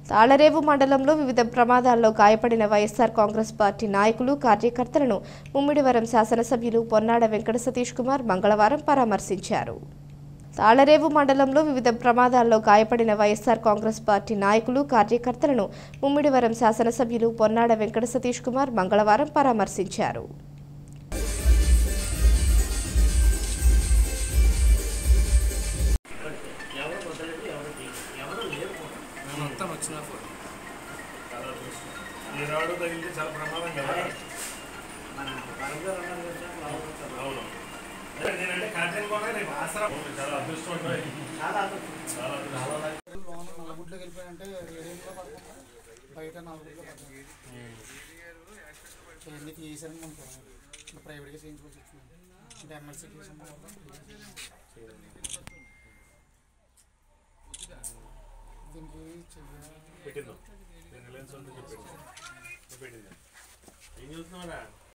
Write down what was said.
తాళరేవు మండలంలో వివిధ ప్రమాదాల్లో గాయపడిన వైఎస్ఆర్ కాంగ్రెస్ పార్టీ నాయకులు కార్యకర్తలను ముమ్మిడివరం శాసనసభ్యులు పొన్నాడ వెంకట సతీష్ కుమార్ మంగళవారం పరామర్శించారు తాళరేవు మండలంలో వివిధ ప్రమాదాల్లో గాయపడిన వైఎస్ఆర్ కాంగ్రెస్ పార్టీ నాయకులు కార్యకర్తలను ముమ్మిడివరం శాసనసభ్యులు పొన్నాడ వెంకట సతీష్ కుమార్ మంగళవారం పరామర్శించారు మొత్తం వచ్చిన ఫోటో ఈ రాడు తగిలితే చాలా ప్రమాదం కదా అవును అదే నేనంటే కాటన్ కూడా రేపు ఆసరా చాలా అదృష్టం ఉంటుంది చాలా అదృష్టం లోన నల్లగుడ్లోకి వెళ్ళిపోయాయంటే ఏడేళ్ళలో పడుతుంది బయట నల్లగుడ్లో పడుతుంది ఇవన్నీ తీసారని అనుకున్నాను ఇంకా ప్రైవేట్గా చేయించుకోవచ్చు వచ్చింది అంటే ఎమ్మెల్సీ చేసాము దీనికి చెయ్యాలి పెట్టిందాం నేను రిలయన్స్ వాళ్ళతో చెప్పాను పెట్టిందా ఏం చూస్తున్నారా